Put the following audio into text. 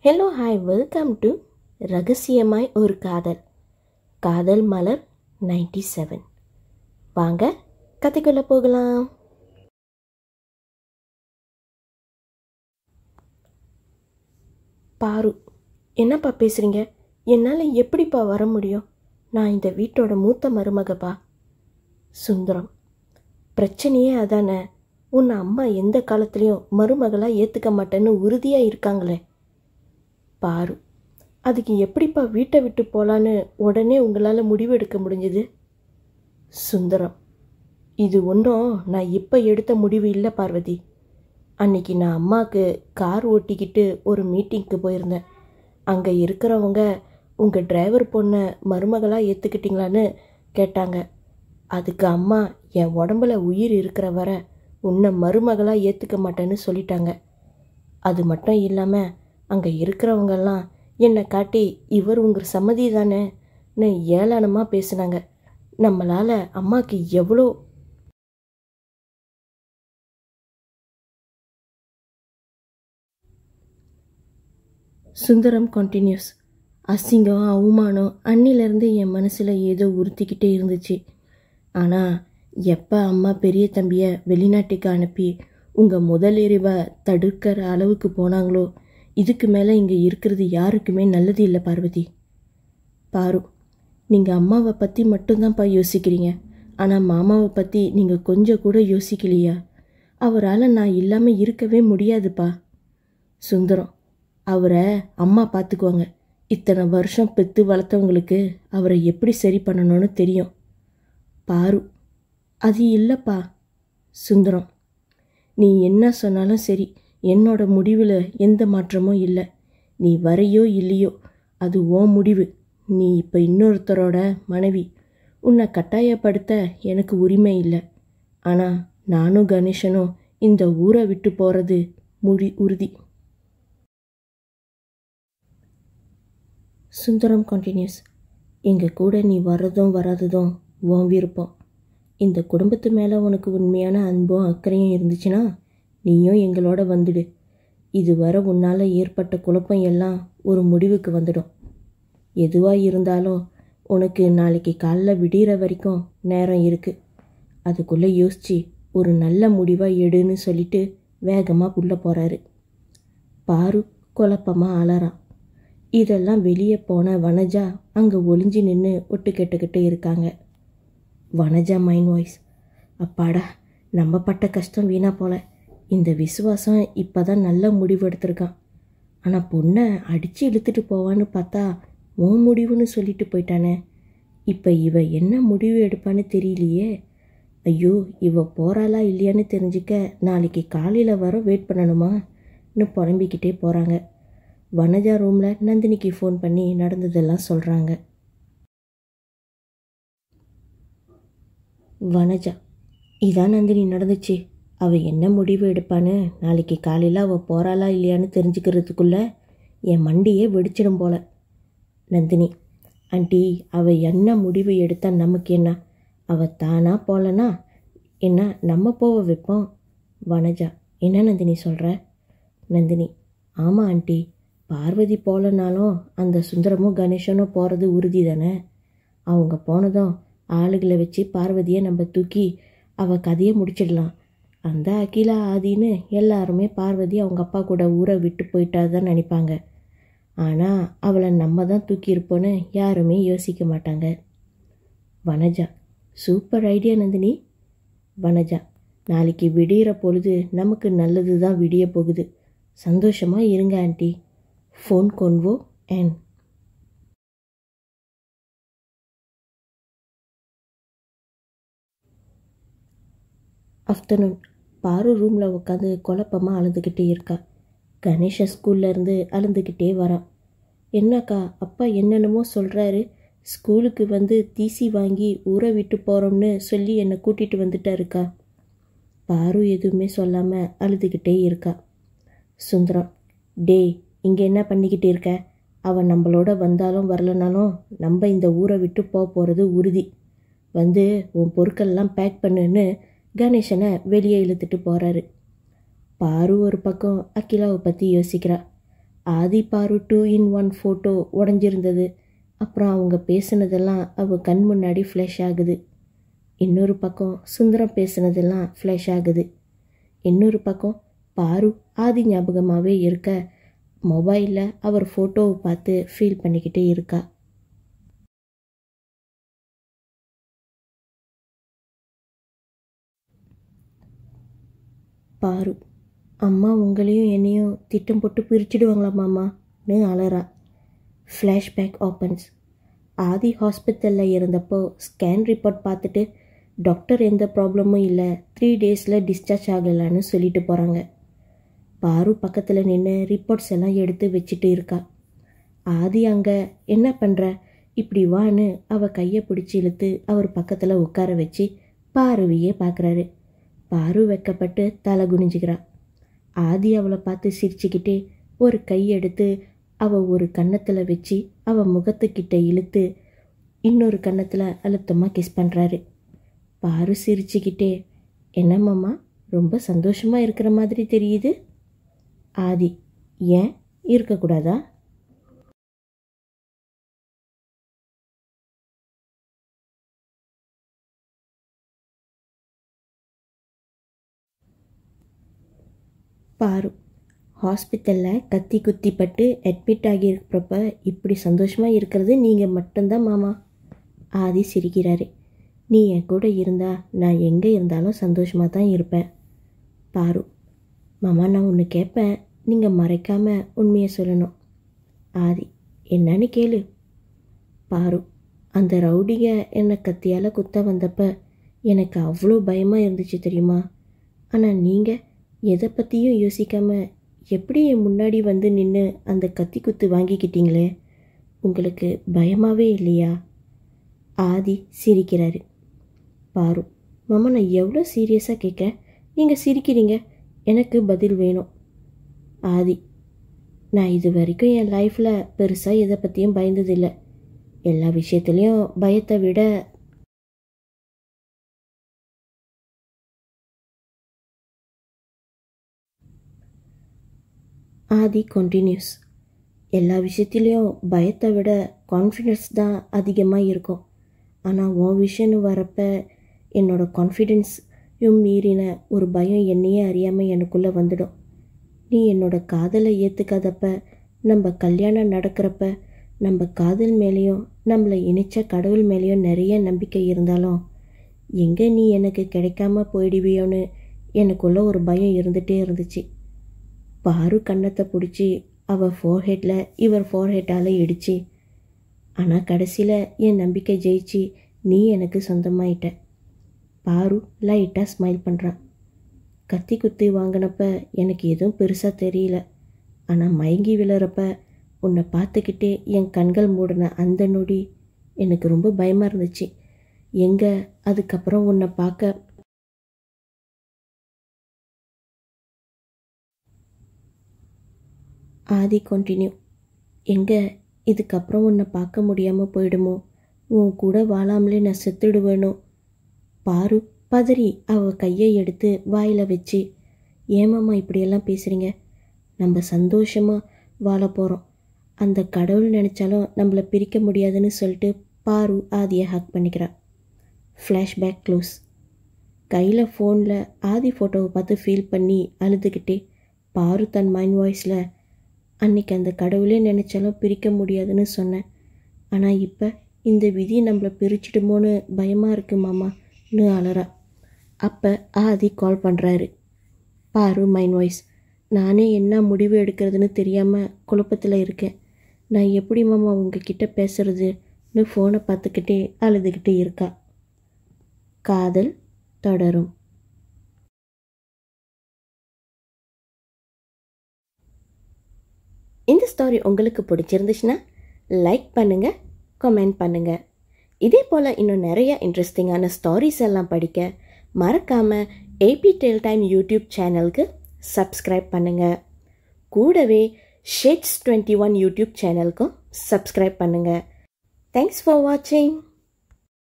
hello hi welcome to ரகசியமாய் ஒரு காதல் காதல் மலர் நைன்டி செவன் வாங்க கதைக்குள்ள போகலாம் பாரு என்னப்பா பேசுகிறீங்க என்னால் எப்படிப்பா வர முடியும் நான் இந்த வீட்டோட மூத்த மருமகப்பா சுந்தரம் பிரச்சனையே அதானே உன்னை அம்மா எந்த காலத்துலேயும் மருமகளாக ஏற்றுக்க மாட்டேன்னு உறுதியாக இருக்காங்களே பாரு அதுக்கு எப்படிப்பா வீட்டை விட்டு போகலான்னு உடனே உங்களால் முடிவெடுக்க முடிஞ்சது சுந்தரம் இது ஒன்றும் நான் இப்போ எடுத்த முடிவு இல்லை பார்வதி அன்னைக்கு நான் அம்மாவுக்கு கார் ஓட்டிக்கிட்டு ஒரு மீட்டிங்க்கு போயிருந்தேன் அங்கே இருக்கிறவங்க உங்கள் டிரைவர் பொண்ணை மருமகளாக ஏற்றுக்கிட்டீங்களான்னு கேட்டாங்க அதுக்கு அம்மா என் உடம்புல உயிர் இருக்கிற வர உன்னை மருமகளாக ஏற்றுக்க மாட்டேன்னு சொல்லிட்டாங்க அது மட்டும் இல்லாமல் அங்கே இருக்கிறவங்கெல்லாம் என்னை காட்டி இவர் உங்கள் சம்மதி தானேன்னு ஏளனமாக பேசுனாங்க நம்மளால் அம்மாவுக்கு எவ்வளோ சுந்தரம் கண்டினியூஸ் அசிங்கம் அவமானம் அன்னிலேருந்து என் மனசில் ஏதோ உறுத்திக்கிட்டே இருந்துச்சு ஆனால் எப்போ அம்மா பெரிய தம்பியை வெளிநாட்டுக்கு அனுப்பி உங்கள் முதலிரிவை தடுக்கிற அளவுக்கு போனாங்களோ இதுக்கு மேலே இங்கே இருக்கிறது யாருக்குமே நல்லது இல்லை பார்வதி பாரு நீங்கள் அம்மாவை பற்றி மட்டும்தான்ப்பா யோசிக்கிறீங்க ஆனால் மாமாவை பற்றி நீங்கள் கொஞ்சம் கூட யோசிக்கலையா அவரால் நான் இல்லாமல் இருக்கவே முடியாதுப்பா சுந்தரம் அவரை அம்மா பார்த்துக்குவாங்க இத்தனை வருஷம் பெற்று வளர்த்தவங்களுக்கு அவரை எப்படி சரி பண்ணணும்னு தெரியும் பாரு அது இல்லைப்பா சுந்தரம் நீ என்ன சொன்னாலும் சரி என்னோட முடிவில் எந்த மாற்றமும் இல்லை நீ வரையோ இல்லையோ அது ஓ முடிவு நீ இப்போ இன்னொருத்தரோட மனைவி உன்னை கட்டாயப்படுத்த எனக்கு உரிமை இல்லை ஆனால் நானும் கணேசனும் இந்த ஊரை விட்டு போகிறது முடி உறுதி சுந்தரம் கண்டினியூஸ் எங்கள் கூட நீ வர்றதும் வராததும் உன் விருப்பம் இந்த குடும்பத்து மேலே உனக்கு உண்மையான அன்பும் அக்கறையும் இருந்துச்சுன்னா நீயும் எங்களோட வந்துடு இதுவரை உன்னால் ஏற்பட்ட குழப்பம் எல்லாம் ஒரு முடிவுக்கு வந்துடும் எதுவாக இருந்தாலும் உனக்கு நாளைக்கு காலைல விடிகிற வரைக்கும் நேரம் இருக்குது அதுக்குள்ளே யோசித்து ஒரு நல்ல முடிவாக எடுன்னு சொல்லிட்டு வேகமாக உள்ளே போகிறாரு பாரு குழப்பமாக அலறான் இதெல்லாம் வெளியே போன வனஜா அங்கே ஒளிஞ்சு நின்று ஒட்டு கேட்டுக்கிட்டு இருக்காங்க வனஜா மைண்ட் வாய்ஸ் அப்பாடா நம்ம பட்ட கஷ்டம் வீணா போல இந்த விசுவாசம் இப்போ தான் நல்ல முடிவு எடுத்திருக்கான் ஆனால் பொண்ணை அடித்து இழுத்துட்டு போவான்னு பார்த்தா உன் முடிவுன்னு சொல்லிட்டு போயிட்டானே இப்போ இவ என்ன முடிவு எடுப்பான்னு தெரியலையே ஐயோ இவ போகிறாளா இல்லையான்னு தெரிஞ்சுக்க நாளைக்கு காலையில் வர வெயிட் பண்ணணுமான்னு புலம்பிக்கிட்டே போகிறாங்க வனஜா ரூமில் நந்தினிக்கு ஃபோன் பண்ணி நடந்ததெல்லாம் சொல்கிறாங்க வனஜா இதான் நந்தினி நடந்துச்சு அவள் என்ன முடிவு எடுப்பான்னு நாளைக்கு காலையில் அவள் போகிறாளா இல்லையான்னு தெரிஞ்சுக்கிறதுக்குள்ள என் மண்டியே வெடிச்சிடும் போல நந்தினி ஆண்டி அவள் என்ன முடிவு எடுத்தா நமக்கு என்ன அவள் தானா போகலனா என்ன நம்ம போக வைப்போம் வனஜா என்ன நந்தினி சொல்கிற நந்தினி ஆமாம் ஆண்டி பார்வதி போகலனாலும் அந்த சுந்தரமும் கணேசனும் போகிறது உறுதி தானே அவங்க போனதும் ஆளுகளை வச்சு பார்வதியை நம்ம தூக்கி அவள் கதையை முடிச்சிடலாம் அந்த அகிலா ஆதின்னு எல்லாருமே பார்வதி அவங்க அப்பா கூட ஊரை விட்டு போயிட்டா தான் நினைப்பாங்க ஆனால் அவளை நம்ம தான் தூக்கியிருப்போன்னு யாருமே யோசிக்க மாட்டாங்க வனஜா சூப்பர் ஐடியா நந்தினி வனஜா நாளைக்கு விடிகிற பொழுது நமக்கு நல்லது தான் விடிய போகுது சந்தோஷமாக இருங்க aunty phone convo and afternoon Paaru ரூமில் உட்காந்து குழப்பமாக அழுதுகிட்டே இருக்கா கணேஷ ஸ்கூல்லேருந்து அழுதுகிட்டே வரான் என்னக்கா அப்பா என்னென்னமோ சொல்கிறாரு ஸ்கூலுக்கு வந்து டிசி வாங்கி ஊரை விட்டு போகிறோம்னு சொல்லி என்னை கூட்டிகிட்டு வந்துட்டாருக்கா பாரு எதுவுமே சொல்லாமல் அழுதுகிட்டே இருக்கா சுந்தரம் டேய் இங்கே என்ன பண்ணிக்கிட்டு இருக்க அவன் நம்மளோட வந்தாலும் வரலனாலும் நம்ம இந்த ஊரை விட்டு போக போகிறது உறுதி வந்து உன் பொருட்கள்லாம் பேக் பண்ணுன்னு கணேசனை வெளியே இழுத்துட்டு போகிறாரு பாரு ஒரு பக்கம் அகிலாவை பற்றி யோசிக்கிறா Aadhi Paaru two in one photo உடஞ்சிருந்தது அப்புறம் அவங்க பேசுனதெல்லாம் அவ கண் முன்னாடி ஃப்ளஷ் ஆகுது இன்னொரு பக்கம் சுந்தரம் பேசுனதெல்லாம் ஃப்ளஷ் ஆகுது இன்னொரு பக்கம் பாரு ஆதி ஞாபகமாகவே இருக்க மொபைலில் அவர் ஃபோட்டோவை பார்த்து ஃபீல் பண்ணிக்கிட்டே இருக்கா பாரு அம்மா உங்களையும் என்னையும் திட்டம் போட்டு பிரிச்சிடுவாங்களா மாமான்னு அலறா ஃப்ளாஷ்பேக் ஓப்பன்ஸ் ஆதி ஹாஸ்பிட்டலில் இருந்தப்போ ஸ்கேன் ரிப்போர்ட் பார்த்துட்டு டாக்டர் எந்த ப்ராப்ளமும் இல்லை த்ரீ டேஸில் டிஸ்சார்ஜ் ஆகலான்னு சொல்லிட்டு போகிறாங்க பாரு பக்கத்தில் நின்று ரிப்போர்ட்ஸ் எல்லாம் எடுத்து வச்சுட்டு இருக்கா ஆதி அங்கே என்ன பண்ணுற இப்படி வான்னு அவ கையை பிடிச்சி இழுத்து அவர் பக்கத்தில் உட்கார வச்சு பாருவையே பார்க்குறாரு பாரு வெக்கப்பட்டு தலை குனிஞ்சுக்கிறா ஆதி அவளை பார்த்து சிரிச்சுக்கிட்டே ஒரு கை எடுத்து அவ ஒரு கன்னத்தில் வச்சு அவ முகத்துக்கிட்ட இழுத்து இன்னொரு கன்னத்தில் அழுத்தமாக கிஸ் பண்ணுறாரு பாரு சிரிச்சுக்கிட்டே என்னம்மாம்மா ரொம்ப சந்தோஷமாக இருக்கிற மாதிரி தெரியுது ஆதி ஏன் இருக்கக்கூடாதா பாரு ஹாஸ்பிட்டலில் கத்தி குத்தி பட்டு அட்மிட் ஆகியிருக்கிறப்ப இப்படி சந்தோஷமாக இருக்கிறது நீங்கள் மட்டும்தான் மாமா ஆதி சிரிக்கிறாரு நீ என் கூட இருந்தா நான் எங்கே இருந்தாலும் சந்தோஷமாக தான் இருப்பேன் பாரு மாமா நான் ஒன்று கேட்பேன் நீங்கள் மறைக்காமல் உண்மையை சொல்லணும் ஆதி என்னன்னு கேளு பாரு அந்த ரவுடிங்க என்னை கத்தியால் குத்த வந்தப்ப எனக்கு அவ்வளோ பயமாக இருந்துச்சு தெரியுமா ஆனால் நீங்கள் எதை பற்றியும் யோசிக்காமல் எப்படி என் முன்னாடி வந்து நின்று அந்த கத்தி குத்து வாங்கிக்கிட்டீங்களே உங்களுக்கு பயமாகவே இல்லையா ஆதி சிரிக்கிறாரு பாரு மாமா நான் எவ்வளோ சீரியஸாக கேட்குறேன் நீங்கள் சிரிக்கிறீங்க எனக்கு பதில் வேணும் ஆதி நான் இது வரைக்கும் என் லைஃப்பில் பெருசாக எதை பற்றியும் பயந்ததில்லை எல்லா விஷயத்துலேயும் பயத்தை விட ஆதி கண்டினியூஸ் எல்லா விஷயத்துலேயும் பயத்தை விட கான்ஃபிடென்ஸ் தான் அதிகமாக இருக்கும் ஆனால் உன் விஷயம்னு வரப்ப என்னோடய கான்ஃபிடென்ஸையும் மீறின ஒரு பயம் என்னையே அறியாமல் எனக்குள்ளே வந்துடும் நீ என்னோட காதலை ஏற்றுக்காதப்ப நம்ம கல்யாணம் நடக்கிறப்ப நம்ம காதல் மேலேயும் நம்மளை இணைச்ச கடவுள் மேலேயும் நிறைய நம்பிக்கை இருந்தாலும் எங்கே நீ எனக்கு கிடைக்காம போயிடுவியோன்னு எனக்குள்ள ஒரு பயம் இருந்துகிட்டே இருந்துச்சு பாரு கன்னத்தை பிடிச்சி அவள் ஃபோர்ஹெட்டில் இவர் ஃபோர்ஹெட்டால் இடிச்சு ஆனால் கடைசியில் என் நம்பிக்கை ஜெயிச்சு நீ எனக்கு சொந்தமாயிட்ட பாரு லைட்டாக ஸ்மைல் பண்ணுறான் கத்தி குத்தி வாங்கினப்ப எனக்கு எதுவும் பெருசாக தெரியல ஆனால் மயங்கி விழுறப்ப உன்னை பார்த்துக்கிட்டே என் கண்கள் மூடின அந்த நொடி எனக்கு ரொம்ப பயமாக இருந்துச்சு எங்கே அதுக்கப்புறம் உன்னை பார்க்க ஆதி கண்டினியூ எங்கே இதுக்கப்புறம் உன்னை பார்க்க முடியாமல் போயிடுமோ உன் கூட வாழாமலே நான் செத்துடுவேனோ பாரு பதறி அவ கையை எடுத்து வாயில் வச்சு ஏமாம்மா இப்படியெல்லாம் பேசுகிறீங்க நம்ம சந்தோஷமாக வாழ போகிறோம் அந்த கடவுள் நினச்சாலும் நம்மளை பிரிக்க முடியாதுன்னு சொல்லிட்டு பாரு ஆதியை ஹக் பண்ணிக்கிறா ஃப்ளாஷ்பேக் க்ளோஸ் கையில் ஃபோனில் ஆதி ஃபோட்டோவை பார்த்து ஃபீல் பண்ணி அழுதுகிட்டே பாரு தன் மைண்ட் வாய்ஸில் அன்னைக்கு அந்த கடவுளே நினச்சாலும் பிரிக்க முடியாதுன்னு சொன்னேன் ஆனால் இப்போ இந்த விதி நம்மளை பிரிச்சிடுமோன்னு பயமாக இருக்கு மாமான்னு அலறா அப்போ ஆதி கால் பண்ணுறாரு பாரு மைண்ட் வாய்ஸ் நானே என்ன முடிவு எடுக்கிறதுன்னு தெரியாமல் குழப்பத்தில் இருக்கேன் நான் எப்படி மாமா உங்ககிட்ட பேசுறதுன்னு ஃபோனை பார்த்துக்கிட்டே அழுதுகிட்டே இருக்கா காதல் தொடரும் இந்த ஸ்டோரி உங்களுக்கு பிடிச்சிருந்துச்சுன்னா லைக் பண்ணுங்கள் கமெண்ட் பண்ணுங்கள் இதே போல் இன்னும் நிறைய இன்ட்ரெஸ்டிங்கான ஸ்டோரிஸ் எல்லாம் படிக்க மறக்காமல் ஏபி டெல் டைம் யூடியூப் சேனலுக்கு சப்ஸ்கிரைப் பண்ணுங்கள் கூடவே ஷேட்ஸ் டுவெண்ட்டி ஒன் யூடியூப் சேனலுக்கும் சப்ஸ்கிரைப் பண்ணுங்கள் தேங்க்ஸ் ஃபார் வாட்சிங்